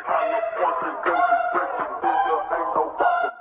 California, Gucci, Gucci, nigga, ain't no fucking.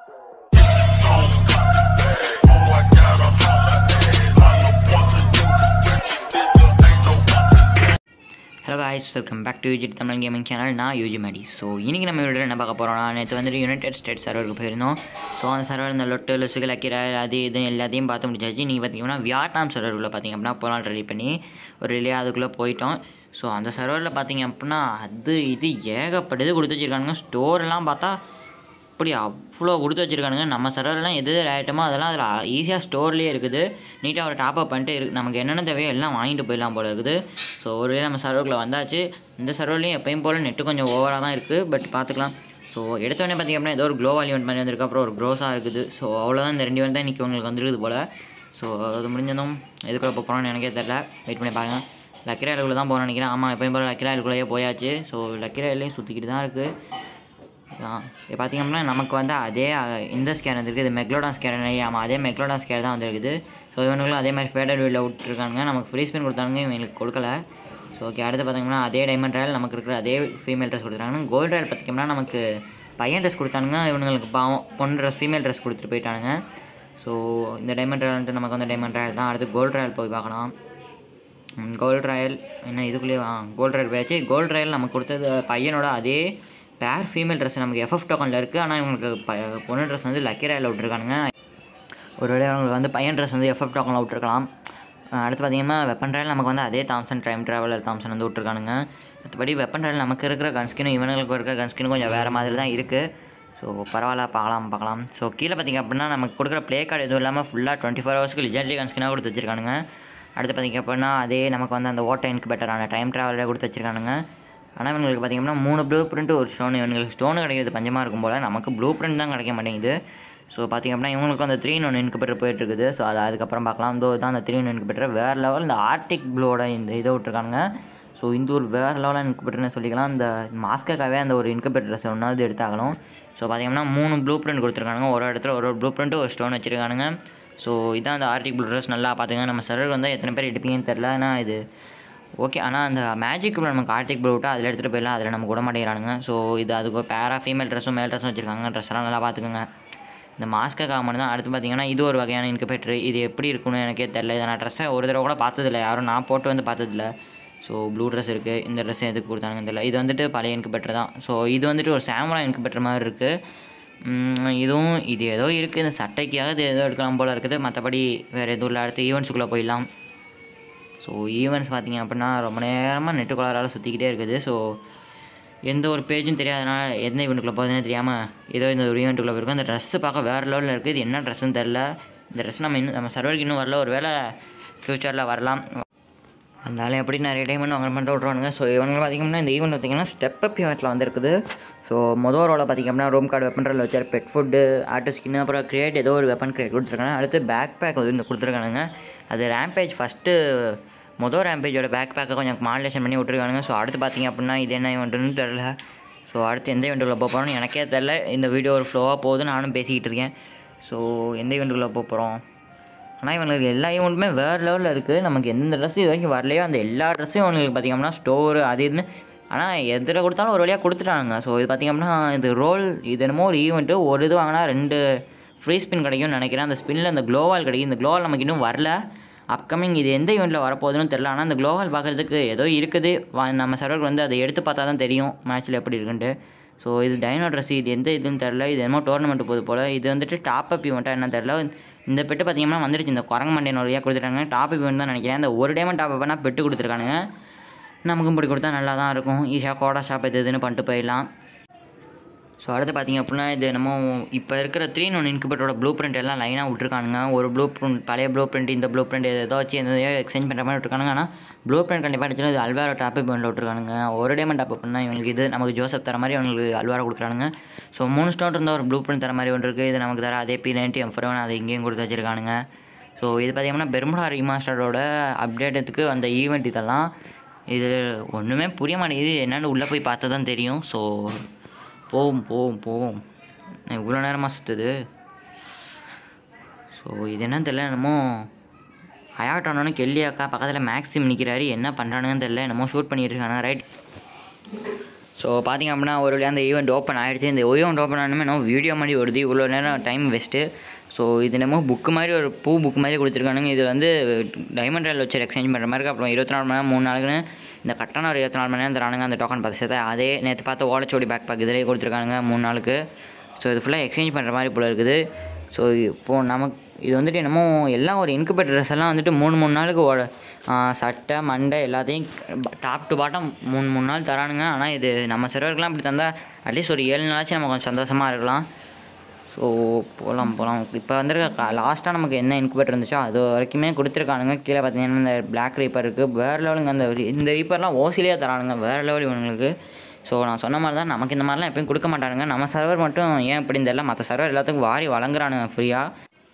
Hello guys welcome back to யூஜிட் Tamil gaming channel நான் UG Maddy so இன்றைக்கி நம்ம video என்ன பார்க்க போகிறோம்னா நேற்று வந்துட்டு யுனைடெட் ஸ்டேட்ஸ் சர்வருக்கு போயிருந்தோம் ஸோ அந்த சர்வர் இந்த லொட்டு லுசுகள் அக்கிரா அது இது எல்லாத்தையும் பார்த்து முடிச்சாச்சு நீங்கள் பார்த்தீங்கன்னா வியட்நாம் சர்வருக்குள்ளே பார்த்தீங்க அப்படின்னா போனால் ரெடி பண்ணி ஒரு ரிலே அதுக்குள்ளே போயிட்டோம் ஸோ அந்த சர்வரில் பார்த்தீங்க அப்படின்னா அது இது ஏகப்பட்டது கொடுத்து வச்சுருக்கானுங்க ஸ்டோர்லாம் பார்த்தா அப்படி அவ்வளோ கொடுத்து வச்சுருக்கானுங்க நம்ம சர்வர்லாம் எது எது ஐட்டமோ அதெல்லாம் அதில் ஈஸியாக ஸ்டோர்லேயே இருக்குது நீட்டாக ஒரு டாப்அப் பண்ணிட்டு இருக்கு நமக்கு என்னென்ன தேவையோ எல்லாம் வாங்கிட்டு போயிடலாம் போல இருக்குது ஸோ ஒருவேளை நம்ம சர்வருக்குள்ளே வந்தாச்சு இந்த சர்வர்லேயும் எப்பயும் போல் நெட்டு கொஞ்சம் ஓவராக தான் இருக்குது பட் பார்த்துக்கலாம் ஸோ எடுத்தோடனே பார்த்திங்க அப்படின்னா ஏதோ ஒரு க்ளோவால் ஈவெண்ட் மாதிரி வந்திருக்கு அப்புறம் ஒரு க்ரோஸாக இருக்குது ஸோ அவ்வளோதான் இந்த ரெண்டு ஈவெண்ட் தான் இன்றைக்கி உங்களுக்கு வந்துருக்குது போல் ஸோ அது முடிஞ்சதும் எதுக்குள்ள போக போகிறோம்னு எனக்கே தெரில வெயிட் பண்ணி பாருங்கள் லக்கிராயிலுக்குள்ளே தான் போகணும்னு நினைக்கிறேன் ஆமாம் எப்பயும் போல் லக்கிராயிலுக்குள்ளேயே போயாச்சு ஸோ லக்கிராயிலையும் சுற்றிக்கிட்டு தான் இருக்குது ஆ இது பார்த்திங்க அப்படின்னா நமக்கு வந்து அதே அஹ், இந்த ஸ்கேன் வந்திருக்கு இது மெக்லோடான் ஸ்கேன் ஆமாம் அதே மெக்லோடான் ஸ்கேன் தான் வந்திருக்குது ஸோ இவனுங்களும் அதே மாதிரி ஃபேடர் வீலில் விட்டுருக்காங்க நமக்கு ஃப்ரீ ஸ்பின் கொடுத்தாங்க இவங்களுக்கு கொடுக்கல ஸோ ஓகே அடுத்து பார்த்தீங்கன்னா அதே டைமண்ட் ராயல் நமக்கு இருக்கிற அதே ஃபீமேல் ட்ரெஸ் கொடுத்துருக்காங்க கோல்டு ராயல் பார்த்திங்கன்னா நமக்கு பையன் ட்ரெஸ் கொடுத்தானுங்க இவனுங்களுக்கு பாவம் பொண்ணு ட்ரெஸ் ஃபீமேல் ட்ரெஸ் கொடுத்துட்டு போயிட்டானுங்க ஸோ இந்த டைமண்ட் ராயல் நமக்கு வந்து டைமண்ட் ராயல் தான் அடுத்து கோல்டு ராயல் போய் பார்க்கலாம் கோல்ட் ராயல் என்ன இதுக்குள்ளேயே ஆ கோல்ட் ராயல் போயாச்சு கோல்ட் ராயல் நமக்கு கொடுத்தது பையனோட அதே பேர் ஃபீமேல் ட்ரெஸ் நமக்கு எஃப்எஃப் டோக்கனில் இருக்குது ஆனால் இவங்களுக்கு ப பொண்ணு ட்ரெஸ் வந்து லக்கி ராயில் விட்ருக்கானுங்க ஒருவேளை அவங்களுக்கு வந்து பையன் ட்ரெஸ் வந்து எஃப்எஃப் டோக்கனில் விட்ருக்கலாம் அஹ் அடுத்து பார்த்தீங்கன்னா வெப்பன் ராயல் நமக்கு வந்து அதே தாம்சன் டைம் ட்ராவலர் தாம்சன் வந்து விட்ருக்கானுங்க மற்றபடி வெப்பன் ராயல் நமக்கு இருக்கிற கன்ஸ்கினும் இவனுங்களுக்கு இருக்கிற கன்ஸ்கினும் கொஞ்சம் வேறு மாதிரி தான் இருக்குது ஸோ பரவாயில்ல பார்க்கலாம் பார்க்கலாம் ஸோ கீழே பார்த்தீங்க அப்படின்னா நமக்கு கொடுக்குற ப்ளே கார்டு எதுவும் இல்லாமல் ஃபுல்லாக டுவெண்ட்டி ஃபோர் ஹவர்ஸ்க்கு லிஜெண்டரி கன்ஸ்கினாக கொடுத்து வச்சிருக்கானுங்க அடுத்து பார்த்தீங்க அப்படின்னா அதே நமக்கு வந்து அந்த ஓட்ட இன்குபேட்டரான டைம் ட்ராவலரை கொடுத்து வச்சிருக்கானுங்க ஆனால் இவங்களுக்கு பார்த்தீங்க அப்படின்னா மூணு ப்ளூ பிரிண்ட் ஒரு ஸ்டோன் இவங்களுக்கு ஸ்டோன் கிடைக்கிறது பஞ்சமாக இருக்கும் போல் நமக்கு ப்ளூ பிரிண்ட் தான் கிடைக்க மாட்டேங்குது ஸோ பார்த்திங்க அப்படின்னா இவங்களுக்கு அந்த த்ரீ ஒன் இன்குபேட்டர் போயிட்டு இருக்குது ஸோ அது அதுக்கப்புறம் பார்க்கலாம் இதோ தான் அந்த த்ரீ ஒன் இன்குபேட்டர் வேறு லெவல் இந்த ஆர்டிக் ப்ளூவோட இந்த இதை விட்ருக்காங்க ஸோ இந்த ஒரு வேறு லெவலாக இன்குபேட்டர்னு சொல்லிக்கலாம் இந்த மாஸ்க்காகவே அந்த ஒரு இன்குபேட்டர் ஒன்றாவது எடுத்தாகணும் ஸோ பார்த்தீங்கன்னா மூணு ப்ளூ பிரிண்ட் கொடுத்துருக்கானுங்க ஒரு இடத்துல ஒரு ஒரு ப்ளூ பிரிண்ட்டு ஒரு ஸ்டோன் வச்சுருக்கானுங்க ஸோ இதான் அந்த ஆர்டிக் ப்ளூ ட்ரெஸ் நல்லா பார்த்துங்க நம்ம சர்வர் வந்து எத்தனை பேர் எடுப்பீங்கன்னு தெரில ஏன்னா இது ஓகே ஆனால் அந்த மேஜிக் ப்ளூ நமக்கு ஆர்டிக் ப்ளூ விட்டால் அதில் எடுத்துகிட்டு போயிடலாம் அதில் நம்ம விட மாட்டேங்கிறானுங்க ஸோ இது அதுக்கு பேரா ஃபீமேல் ட்ரெஸ்ஸும் மேல் ட்ரெஸ்ஸும் வச்சுருக்காங்க ட்ரெஸ்ஸெல்லாம் நல்லா பார்த்துக்கோங்க இந்த மாஸ்க்காக மட்டும் தான் அடுத்து பார்த்தீங்கன்னா இது ஒரு வகையான இன்குபேட்டர் இது எப்படி இருக்குன்னு எனக்கே தெரில இதை நான் ட்ரெஸ்ஸை ஒரு தடவை கூட பார்த்ததில்ல யாரும் நான் போட்டு வந்து பார்த்ததில்ல ஸோ ப்ளூ ட்ரெஸ் இருக்குது இந்த ட்ரெஸ் எதுக்கு கொடுத்தானுங்க தெரியல இது வந்துட்டு பழைய இன்குபேட்டர் தான் ஸோ இது வந்துட்டு ஒரு சாமுரா இன்குபேட்டர் மாதிரி இருக்குது இதுவும் இது ஏதோ இருக்குது இந்த சட்டைக்காக இது ஏதோ எடுக்கலாம் போல் இருக்குது மற்றபடி வேறு எதுவும் இல்லை அடுத்து ஈவெண்ட்ஸுக்குள்ளே போயிடலாம் ஸோ ஈவெண்ட்ஸ் பார்த்தீங்க அப்படின்னா ரொம்ப நேரமாக நெட்டுக்குள்ளாரால் சுற்றிக்கிட்டே இருக்குது ஸோ எந்த ஒரு பேஜும் தெரியாதனால எந்த ஈவெண்ட்டுக்குள்ளே போகுதுன்னு தெரியாமல் ஏதோ இந்த ஒரு ஈவெண்ட்டுக்குள்ளே போயிருக்கோம் அந்த ட்ரெஸ்ஸு பார்க்க வேறு லெவலில் இருக்குது இது என்ன ட்ரெஸ்ஸுன்னு தெரில இந்த ட்ரெஸ் நம்ம இன்னும் நம்ம சர்வருக்கு இன்னும் வரல ஒரு வேளை ஃப்யூச்சரில் வரலாம் அதனால எப்படி நிறைய டைமண்ட் வாங்க பண்ணிட்டு விட்ருவானுங்க ஸோ இவங்க பார்த்தீங்கன்னா இந்த ஈவெண்ட் பார்த்தீங்கன்னா ஸ்டெப் அப் ஈவெண்ட்டில் வந்துருக்குது ஸோ மொதல் ரோவில் பார்த்தீங்கன்னா ரூம் கார்டு வெப்பன் ரோல் வச்சார் பெட் ஃபுட்டு ஆட்டோ ஸ்கின் அப்புறம் கிரியேட் ஏதோ ஒரு வெப்பன் கிரியேட் கொடுத்துருக்காங்க அடுத்து பேக் பேக் வந்து கொடுத்துருக்கானுங்க அது ரேம்பேஜ் ஃபஸ்ட்டு மொதல் ரேம்பேஜோட பேக் பேக்கை கொஞ்சம் மாடுலேஷன் பண்ணி விட்ருக்கானுங்க ஸோ அடுத்து பார்த்தீங்க அப்படின்னா இது என்ன ஈவெண்ட்டுன்னு தெரில ஸோ அடுத்து எந்த ஈவெண்ட்டுக்குள்ளே போக போகிறோம்னு எனக்கே தெரில இந்த வீடியோ ஒரு ஃப்ளோவாக போகுது நானும் பேசிக்கிட்டு இருக்கேன் ஸோ எந்த ஈவெண்ட்டுக்குள்ளே போக போகிறோம் ஆனால் இவனுக்கு எல்லா ஈவெண்ட்டுமே வேறு லெவலில் இருக்குது நமக்கு எந்தெந்த ட்ரெஸ் இது வரைக்கும் வரலையோ அந்த எல்லா ட்ரெஸ்ஸும் இவனுக்கு பார்த்திங்கன்னா ஸ்டோரு அது இதுன்னு ஆனால் எதில் கொடுத்தாலும் ஒரு வழியாக கொடுத்துட்டாங்க ஸோ இது பார்த்திங்க அப்படின்னா இது ரோல் இது என்னமோ ஒரு ஈவெண்ட்டு ஒரு இது வாங்கினா ரெண்டு ஃப்ரீ ஸ்பின் கிடைக்கும்னு நினைக்கிறேன் அந்த ஸ்பின்னில் அந்த க்ளோவால் கிடைக்கும் இந்த க்ளோவால் நமக்கு இன்னும் வரல அப்கமிங் இது எந்த ஈவெண்ட்டில் வரப்போகுதுன்னு தெரில ஆனால் அந்த க்ளோவால் பார்க்குறதுக்கு ஏதோ இருக்குது வா- நம்ம சர்வருக்கு வந்து அதை எடுத்து பார்த்தா தான் தெரியும் மேட்ச்சில் எப்படி இருக்குன்ட்டு ஸோ இது டைனோ ட்ரெஸ் இது எந்த இதுன்னு தெரில இது என்னமோ டோர்னமெண்ட் போகுது போல் இது வந்துட்டு டாப் அப் ஈவெண்ட்டாக என்ன தெரில இந்த பெட்டு பார்த்தீங்கன்னா வந்துருச்சு இந்த குரங்கு மண்டையன் வழியாக கொடுத்துட்டாங்க டாப் அப் ஈவெண்ட் தான் நினைக்கிறேன் இந்த ஒரு டைமண்ட் டாப் அப்னா பெட்டு கொடுத்துருக்கானுங்க நமக்கும் இப்படி கொடுத்தா நல்லா தான் இருக்கும் ஈஸியாக கோடா ஷாப் எது இதுன்னு பண்ணிட்டு போயிடலாம் ஸோ அடுத்து பார்த்தீங்க அப்படின்னா இது என்னமோ இப்போ இருக்கிற த்ரீ ஒன் இன்குபேட்டரோட ப்ளூ பிரிண்ட் எல்லாம் லைனாக விட்ருக்கானுங்க ஒரு ப்ளூ பிரிண்ட் பழைய ப்ளூ பிரிண்ட் இந்த ப்ளூ பிரிண்ட் ஏதோ வச்சு எதையோ எக்ஸ்சேஞ்ச் பண்ணுற மாதிரி விட்ருக்கானுங்க ஆனால் ப்ளூ பிரிண்ட் கண்டிப்பாக அடிச்சுன்னா இது அல்வாரோ டாப் பண்ணில் விட்ருக்கானுங்க ஒரு டைமண்ட் டாப் பண்ணால் இவங்களுக்கு இது நமக்கு ஜோசப் தர மாதிரி அவங்களுக்கு அல்வாரோ கொடுக்குறானுங்க ஸோ மூணு ஸ்டோன் இருந்தால் ஒரு ப்ளூ பிரிண்ட் தர மாதிரி ஒன்று இருக்குது இது நமக்கு தர அதே பி நைன்ட்டி எம் ஃபோர் அதை இங்கேயும் கொடுத்து வச்சிருக்கானுங்க ஸோ இது பார்த்தீங்கன்னா பெர்முடா ரீமாஸ்டரோட அப்டேட்டுக்கு அந்த ஈவெண்ட் இதெல்லாம் இது ஒன்றுமே புரிய மாட்டேங்குது என்னென்னு உள்ளே போய் பார்த்தா தான் தெரியும் ஸோ போவோம் போவோம் போவோம் இவ்வளோ நேரமாக சுற்றுது ஸோ இது என்னன்னு தெரியல என்னமோ ஹயாட்டானு கெல்லி அக்கா பக்கத்தில் மேக்ஸிம் நிற்கிறாரு என்ன பண்ணுறானுங்கன்னு தெரியல என்னமோ ஷூட் பண்ணிட்டு இருக்காங்க ரைட் ஸோ பார்த்திங்க அப்படின்னா ஒரு வழியாக அந்த ஈவெண்ட் ஓப்பன் ஆகிடுச்சு இந்த ஈவெண்ட் ஓப்பன் ஆனமே இன்னும் வீடியோ மாதிரி வருது இவ்வளோ நேரம் டைம் வேஸ்ட்டு ஸோ இது என்னமோ புக்கு மாதிரி ஒரு பூ புக் மாதிரி கொடுத்துருக்கானுங்க இது வந்து டைமண்ட் ரயில் வச்சு எக்ஸ்சேஞ்ச் பண்ணுற மாதிரி இருக்கு அப்புறம் இருபத்தி நாலு மணி நேரம் மூணு நாளுக்குன்னு இந்த கட்டணம் ஒரு இருபத்தி நாலு மணி நேரம் தரானுங்க அந்த டோக்கன் பார்த்து சேர்த்து அதே நேற்று பார்த்த ஓலச்சோடி பேக் பேக் இதிலே கொடுத்துருக்கானுங்க மூணு நாளுக்கு ஸோ இது ஃபுல்லாக எக்ஸ்சேஞ்ச் பண்ணுற மாதிரி போல இருக்குது ஸோ இப்போது நமக்கு இது வந்துட்டு என்னமோ எல்லாம் ஒரு இன்குபேட்டர் ட்ரெஸ் எல்லாம் வந்துட்டு மூணு மூணு நாளுக்கு ஓட ஆ, சட்டை மண்டை எல்லாத்தையும் டாப் டு பாட்டம் மூணு மூணு நாள் தரானுங்க ஆனால் இது நம்ம சர்வருக்குலாம் இப்படி தந்தால் அட்லீஸ்ட் ஒரு ஏழு நாளாச்சும் நம்ம கொஞ்சம் சந்தோஷமாக இருக்கலாம் ஸோ போகலாம் போகலாம் இப்போ வந்துருக்க லாஸ்ட்டாக நமக்கு என்ன இன்குபேட்டர் இருந்துச்சோ அது வரைக்குமே கொடுத்துருக்கானுங்க கீழே பார்த்தீங்கன்னா இந்த பிளாக் ரீப்பர் இருக்குது வேறு லெவலுங்க அந்த re- இந்த ரீப்பர்லாம் ஓசிலேயே தரானுங்க வேறு லெவல் இவங்களுக்கு ஸோ நான் சொன்ன மாதிரி தான் நமக்கு இந்த மாதிரிலாம் எப்பயும் கொடுக்க மாட்டானுங்க நம்ம சர்வர் மட்டும் ஏன் இப்படின்னு தெரியல மற்ற சர்வர் எல்லாத்துக்கும் வாரி வழங்குறானுங்க ஃப்ரீயாக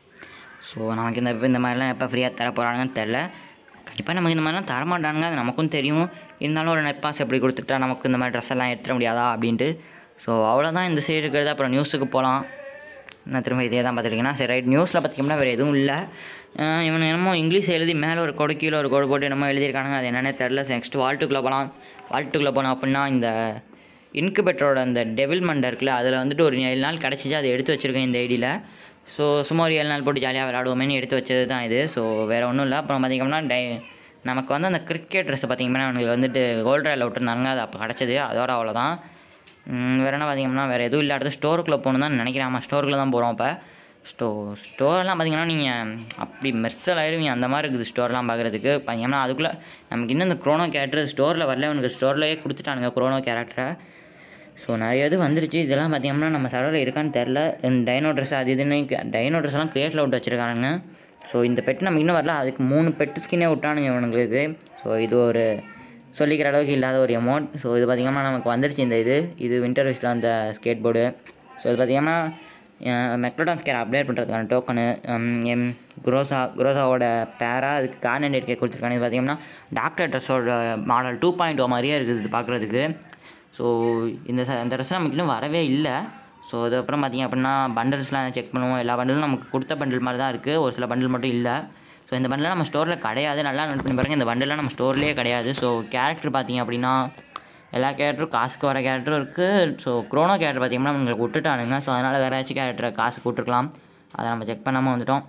ஸோ நமக்கு இந்த இந்த மாதிரிலாம் எப்போ ஃப்ரீயாக தர போகிறாங்கன்னு தெரில கண்டிப்பாக நமக்கு இந்த மாதிரிலாம் தர மாட்டானுங்க அது நமக்கும் தெரியும் இருந்தாலும் ஒரு நெட் பாஸ் எப்படி கொடுத்துட்டா நமக்கு இந்த மாதிரி ட்ரெஸ் எல்லாம் எடுத்துட முடியாதா அப்படின்ட்டு ஸோ அவ்வளோதான் இந்த சைடு இருக்கிறது அப்புறம் நியூஸுக்கு போகலாம் நான் திரும்ப இதே தான் பார்த்துருக்கீங்கன்னா சரி ரைட் நியூஸில் பார்த்திங்கன்னா வேறு எதுவும் இல்லை இவன் என்னமோ இங்கிலீஷ் எழுதி மேலே ஒரு கோடு கீழே ஒரு கோடு போட்டு என்னமோ எழுதியிருக்கானுங்க அது என்னன்னே தெரில நெக்ஸ்ட் வால்ட்டுக்குள்ளே போகலாம் வால்ட்டுக்குள்ளே போனோம் அப்படின்னா இந்த இன்குபேட்டரோட அந்த டெவில் மண்டை இருக்குல்ல அதில் வந்துட்டு ஒரு ஏழு நாள் கிடச்சிச்சு அதை எடுத்து வச்சுருக்கேன் இந்த ஐடியில் ஸோ சும்மா ஒரு ஏழு நாள் போட்டு ஜாலியாக விளாடுவோமேனு எடுத்து வச்சது தான் இது ஸோ வேறு ஒன்றும் இல்லை அப்புறம் பார்த்திங்கன்னா டை நமக்கு வந்து அந்த கிரிக்கெட் ட்ரெஸ் பார்த்திங்கன்னா அவனுக்கு வந்துட்டு கோல்ட் ராயில் விட்டுருந்தாங்க அது அப்போ கிடச்சது அதோட அவ்வளோதான் ம், வேறு என்ன பார்த்தீங்கன்னா வேறு எதுவும் இல்லை அடுத்து ஸ்டோருக்குள்ளே போகணும் தான் நினைக்கிறேன் ஆமாம் ஸ்டோருக்குள்ளே தான் போகிறோம் இப்போ ஸ்டோ ஸ்டோர்லாம் பார்த்தீங்கன்னா நீங்கள் அப்படி மெர்சல் ஆயிருவீங்க அந்த மாதிரி இருக்குது ஸ்டோர்லாம் பார்க்குறதுக்கு பார்த்தீங்கன்னா அதுக்குள்ளே நமக்கு இன்னும் இந்த க்ரோனோ கேரக்டர் ஸ்டோரில் வரல உனக்கு ஸ்டோர்லேயே கொடுத்துட்டானுங்க க்ரோனோ கேரக்டரை ஸோ நிறைய இது வந்துருச்சு இதெல்லாம் பார்த்தீங்கன்னா நம்ம சர்வரில் இருக்கான்னு தெரில இந்த டைனோ ட்ரெஸ் அது இதுன்னு டைனோ ட்ரெஸ் எல்லாம் கிரியேட்டில் விட்டு வச்சுருக்கானுங்க ஸோ இந்த பெட்டு நமக்கு இன்னும் வரல அதுக்கு மூணு பெட்டு ஸ்கின்னே விட்டானுங்க இவனுங்களுக்கு ஸோ இது ஒரு சொல்லிக்கிற அளவுக்கு இல்லாத ஒரு அமௌண்ட் ஸோ இது பார்த்திங்கன்னா நமக்கு வந்துருச்சு இந்த இது இது வின்டர் விஸ்டில் அந்த ஸ்கேட் போர்டு ஸோ இது பார்த்திங்கன்னா மெக்ரோடான் ஸ்கேர் அப்டேட் பண்ணுறதுக்கான டோக்கனு எம் குரோசா குரோசாவோட பேரா அதுக்கு கார்னேட் கேக் கொடுத்துருக்காங்க இது பார்த்திங்கன்னா டாக்டர் ட்ரெஸ்ஸோட மாடல் டூ பாயிண்ட் ஓ மாதிரியே இருக்குது இது பார்க்குறதுக்கு ஸோ இந்த ச இந்த ட்ரெஸ் நமக்கு இன்னும் வரவே இல்லை ஸோ அதுக்கப்புறம் பார்த்திங்க அப்படின்னா பண்டல்ஸ்லாம் செக் பண்ணுவோம் எல்லா பண்டலும் நமக்கு கொடுத்த பண்டில் மாதிரி தான் இருக்குது ஒரு சில பண்டில் மட்டும் இல்லை ஸோ இந்த பண்டலாம் நம்ம ஸ்டோரில் கிடையாது நல்லா நோட் பண்ணி பாருங்கள் இந்த பண்டெல்லாம் நம்ம ஸ்டோர்லேயே கிடையாது ஸோ கேரக்டர் பார்த்தீங்க அப்படின்னா எல்லா கேரக்டரும் காசுக்கு வர கேரக்டரும் இருக்குது ஸோ க்ரோனோ கேரக்டர் பார்த்தீங்கன்னா உங்களுக்கு விட்டுட்டானுங்க ஸோ அதனால் வேறு ஏதாச்சும் கேரக்டரை காசுக்கு விட்டுருக்கலாம் அதை நம்ம செக் பண்ணாமல் வந்துட்டோம்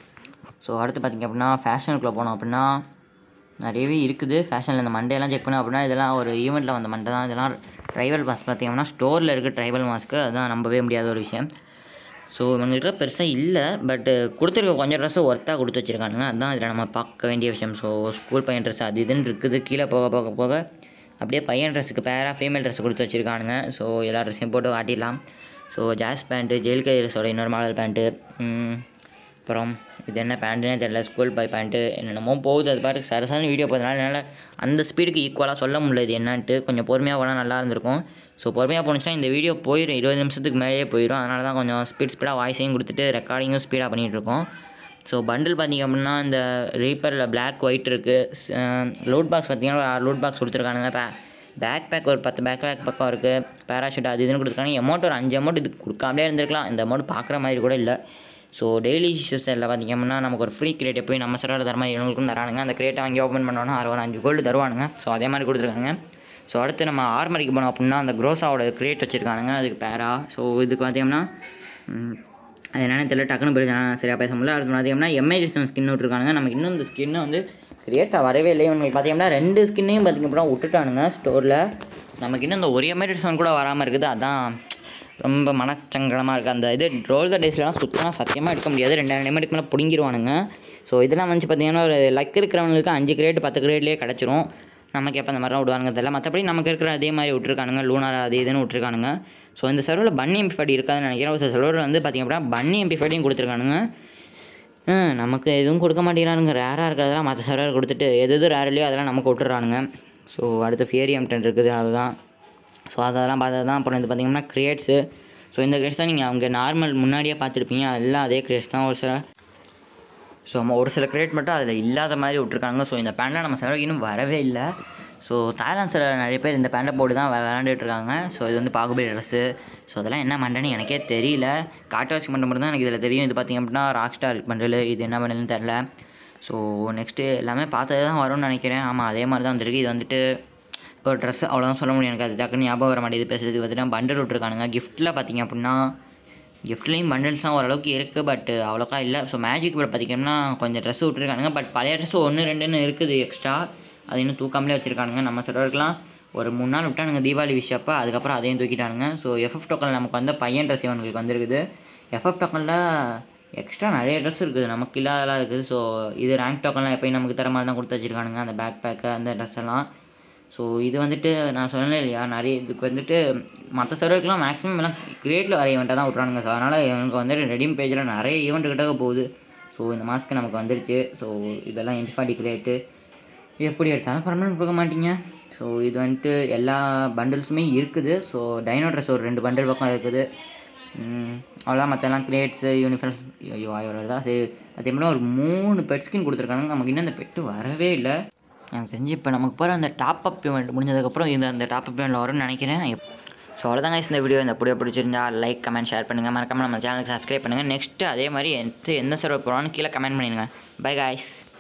ஸோ அடுத்து பார்த்திங்க அப்படின்னா ஃபேஷனுக்குள்ளே போனோம் அப்படின்னா நிறையவே இருக்குது ஃபேஷனில் இந்த மண்டேலாம் செக் பண்ணோம் அப்படின்னா இதெல்லாம் ஒரு ஈவெண்ட்டில் வந்த மண்டை தான் இதெல்லாம் ட்ரைவல் மாஸ்க் பார்த்திங்கன்னா ஸ்டோரில் இருக்க ட்ரைவல் மாஸ்க்கு அதுதான் நம்பவே முடியாத ஒரு விஷயம் ஸோ இவங்கள்ட்ட பெருசாக இல்லை பட்டு கொடுத்துருக்க கொஞ்சம் ட்ரெஸ்ஸு ஒர்த்தாக கொடுத்து வச்சுருக்கானுங்க அதுதான் இதில் நம்ம பார்க்க வேண்டிய விஷயம் ஸோ ஸ்கூல் பையன் ட்ரெஸ் அது இதுன்னு இருக்குது கீழே போக போக போக அப்படியே பையன் ட்ரெஸ்ஸுக்கு பேராக ஃபீமேல் ட்ரெஸ் கொடுத்து வச்சுருக்கானுங்க ஸோ எல்லா ட்ரெஸ்ஸையும் போட்டு காட்டிடலாம் ஸோ ஜாஸ் பேண்ட்டு ஜெயில் கைரஸோட இன்னொரு மாடல் பேண்ட்டு அப்புறம் இது என்ன பேண்ட்டுனே தெரியல ஸ்கூல் பாய் பேண்ட்டு என்னென்னமோ போகுது அது பாட்டு சரசான வீடியோ போகிறதுனால என்னால் அந்த ஸ்பீடுக்கு ஈக்குவலாக சொல்ல முடியல இது என்னன்ட்டு கொஞ்சம் பொறுமையாக போனால் நல்லா இருந்திருக்கும் ஸோ பொறுமையாக போணுச்சுன்னா இந்த வீடியோ போயிடும் இருபது நிமிஷத்துக்கு மேலேயே போயிடும் அதனால தான் கொஞ்சம் ஸ்பீட் ஸ்பீடாக வாய்ஸையும் கொடுத்துட்டு ரெக்கார்டிங்கும் ஸ்பீடாக பண்ணிகிட்டு இருக்கோம் ஸோ பண்டில் பார்த்தீங்க அப்படின்னா இந்த ரீப்பரில் பிளாக் ஒயிட் இருக்குது லோட் பாக்ஸ் பார்த்தீங்கன்னா ஒரு ஆறு லோட் பாக்ஸ் கொடுத்துருக்கானுங்க பே பேக் பேக் ஒரு பத்து பேக் பேக் பக்கம் இருக்குது பேராஷூட் அது இதுன்னு கொடுத்துருக்காங்க அமௌண்ட் ஒரு அஞ்சு அமௌண்ட் இது கொடுக்காமலே இருந்திருக்கலாம் இந்த அமௌண்ட் பார்க்குற மாதிரி கூட இல்லை ஸோ டெய்லி இஷ்யூஸில் பார்த்தீங்க அப்படின்னா நமக்கு ஒரு ஃப்ரீ கிரேட்டை போய் நம்ம சர்வர் தர மாதிரி இவங்களுக்கும் தரானுங்க அந்த கிரேட்டை வாங்கி ஓப்பன் பண்ணோன்னா அறுபது அஞ்சு கோல்டு தருவானுங்க ஸோ அதே மாதிரி கொடுத்துருக்காங்க ஸோ அடுத்து நம்ம ஆர்மரிக்கு போனோம் அப்படின்னா அந்த க்ரோஸாவோட கிரேட் வச்சுருக்கானுங்க அதுக்கு பேரா ஸோ இதுக்கு பார்த்தீங்கன்னா ம், அது என்னன்னு தெரியல டக்குன்னு போய் சரியாக பேச முடியல அடுத்து பார்த்தீங்கன்னா எம்ஐடிஸ்டன் ஸ்கின் விட்ருக்கானுங்க நமக்கு இன்னும் இந்த ஸ்கின்னை வந்து கிரியேட்டாக வரவே இல்லை இவங்களுக்கு பார்த்தீங்கன்னா ரெண்டு ஸ்கின்னையும் பார்த்திங்க அப்படின்னா விட்டுட்டானுங்க ஸ்டோரில் நமக்கு இன்னும் இந்த ஒரு எம்ஐடிஸ்டன் கூட வராமல் இருக்குது அதான் ரொம்ப மனச்சங்கடமாக இருக்குது அந்த இது ரோல் த டேஸ்லாம் சுத்தமாக சத்தியமாக எடுக்க முடியாது ரெண்டாயிரம் நிமிடத்துக்கு மேலே பிடுங்கிடுவானுங்க ஸோ இதெல்லாம் வந்து பார்த்தீங்கன்னா ஒரு லக் இருக்கிறவங்களுக்கு அஞ்சு கிரேட் பத்து கிரேட்லேயே கிடச்சிரும் நமக்கு எப்போ அந்த மாதிரிலாம் விடுவானுங்க தெரியல மற்றபடி நமக்கு இருக்கிற அதே மாதிரி விட்ருக்கானுங்க லூனார் அது இதுன்னு விட்ருக்கானுங்க ஸோ இந்த சர்வரில் பன்னி எம்பிஃபைட் இருக்காதுன்னு நினைக்கிறேன் ஒரு சர்வரில் வந்து பார்த்திங்க அப்படின்னா பன்னி எம்பிஃபைடையும் கொடுத்துருக்கானுங்க ஆ, நமக்கு எதுவும் கொடுக்க மாட்டேங்கிறானுங்க ரேராக இருக்கிறதெல்லாம் மற்ற சர்வர் கொடுத்துட்டு எது எது ரேர் இல்லையோ அதெல்லாம் நமக்கு விட்டுறானுங்க ஸோ அடுத்து ஃபியரி எம்டன் இருக்குது அதுதான் ஸோ அதெல்லாம் பார்த்தது தான் அப்புறம் இது பார்த்தீங்கன்னா கிரியேட்ஸு ஸோ இந்த கிரியேட்ஸ் தான் நீங்கள் அவங்க நார்மல் முன்னாடியே பார்த்துருப்பீங்க அதெல்லாம் அதே கிரியேட்ஸ் தான் ஒரு சில ஸோ நம்ம ஒரு சில கிரியேட் மட்டும் அதில் இல்லாத மாதிரி விட்ருக்காங்க ஸோ இந்த பேண்டில் நம்ம சர்வருக்கு இன்னும் வரவே இல்லை ஸோ தாய்லாந்தில் நிறைய பேர் இந்த பேண்டை போட்டு தான் விளாண்டுட்டு இருக்காங்க ஸோ இது வந்து பாகுபலி ட்ரெஸ்ஸு ஸோ அதெல்லாம் என்ன மண்டன்னு எனக்கே தெரியல காட்டுவாசி மண்டை மட்டும் தான் எனக்கு இதில் தெரியும் இது பார்த்திங்க அப்படின்னா ராக் ஸ்டார் பண்டல் இது என்ன பண்டல்னு தெரில ஸோ நெக்ஸ்ட்டு எல்லாமே பார்த்தது தான் வரும்னு நினைக்கிறேன் ஆமாம் அதே மாதிரி தான் வந்திருக்கு இது வந்துட்டு ஒரு ட்ரெஸ் அவ்வளோதான் சொல்ல முடியும் எனக்கு அது டக்குன்னு ஞாபகம் வர மாட்டேங்குது பேசுறதுக்கு பார்த்தீங்கன்னா பண்டல் விட்ருக்கானுங்க கிஃப்ட்டில் பார்த்தீங்க அப்படின்னா கிஃப்ட்லேயும் பண்டல்ஸ்லாம் ஓரளவுக்கு இருக்குது பட் அவ்வளோக்கா இல்லை ஸோ மேஜிக் பட் பார்த்திங்கன்னா கொஞ்சம் ட்ரெஸ் விட்ருக்கானுங்க பட் பழைய ட்ரெஸ் ஒன்று ரெண்டுன்னு இருக்குது எக்ஸ்ட்ரா அது இன்னும் தூக்காமலே வச்சுருக்கானுங்க நம்ம சர்வருக்குலாம் ஒரு மூணு நாள் விட்டானுங்க தீபாவளி விஷ் அப்போ அதுக்கப்புறம் அதையும் தூக்கிட்டானுங்க ஸோ எஃப்எஃப் டோக்கன் நமக்கு வந்த பையன் ட்ரெஸ் இவனுக்கு வந்திருக்குது எஃப்எஃப் டோக்கனில் எக்ஸ்ட்ரா நிறைய ட்ரெஸ் இருக்குது நமக்கு இல்லாதெல்லாம் இருக்குது ஸோ இது ரேங்க் டோக்கன்லாம் எப்பயும் நமக்கு தர மாதிரி தான் கொடுத்து வச்சிருக்கானுங்க அந்த பேக் பேக்கு அந்த ட்ரெஸ் எல்லாம் ஸோ இது வந்துட்டு நான் சொன்னேன் இல்லையா நிறைய இதுக்கு வந்துட்டு மற்ற சர்வருக்குலாம் மேக்ஸிமம் எல்லாம் கிரியேட்டில் வர ஈவெண்ட்டாக தான் விட்றானுங்க ஸோ அதனால் இவனுக்கு வந்துட்டு ரெடீம் பேஜில் நிறைய ஈவெண்ட் கிட்ட போகுது ஸோ இந்த மாதத்துக்கு நமக்கு வந்துருச்சு ஸோ இதெல்லாம் இன்ஃபாடி கிரியேட்டு எப்படி எடுத்தாலும் பர்மனெண்ட் கொடுக்க மாட்டீங்க ஸோ இது வந்துட்டு எல்லா பண்டில்ஸுமே இருக்குது ஸோ டைனோ ட்ரெஸ் ஒரு ரெண்டு பண்டில் பக்கம் இருக்குது அவ்வளோதான் மற்றெல்லாம் கிரேட்ஸு யூனிஃபார்ம்ஸ் ஐயோ அவ்வளோ தான் சரி அதே மாதிரி ஒரு மூணு பெட் ஸ்கின் கொடுத்துருக்கானுங்க நமக்கு இன்னும் அந்த பெட்டு வரவே இல்லை எனக்கு தெரிஞ்சு இப்போ நமக்கு போகிற அந்த டாப் அப் பேமெண்ட் முடிஞ்சதுக்கப்புறம் இந்த அந்த டாப் அப் பேமெண்ட்டில் வரும்னு நினைக்கிறேன் ஸோ அவ்வளோதாங்க இந்த வீடியோ இந்த வீடியோ பிடிச்சிருந்தா லைக் கமெண்ட் ஷேர் பண்ணுங்கள் மறக்காமல் நம்ம சேனலுக்கு சப்ஸ்கிரைப் பண்ணுங்கள் நெக்ஸ்ட்டு அதே மாதிரி எந்த எந்த சர்வர் போகிறான்னு கீழே கமெண்ட் பண்ணிடுங்க பை காய்ஸ்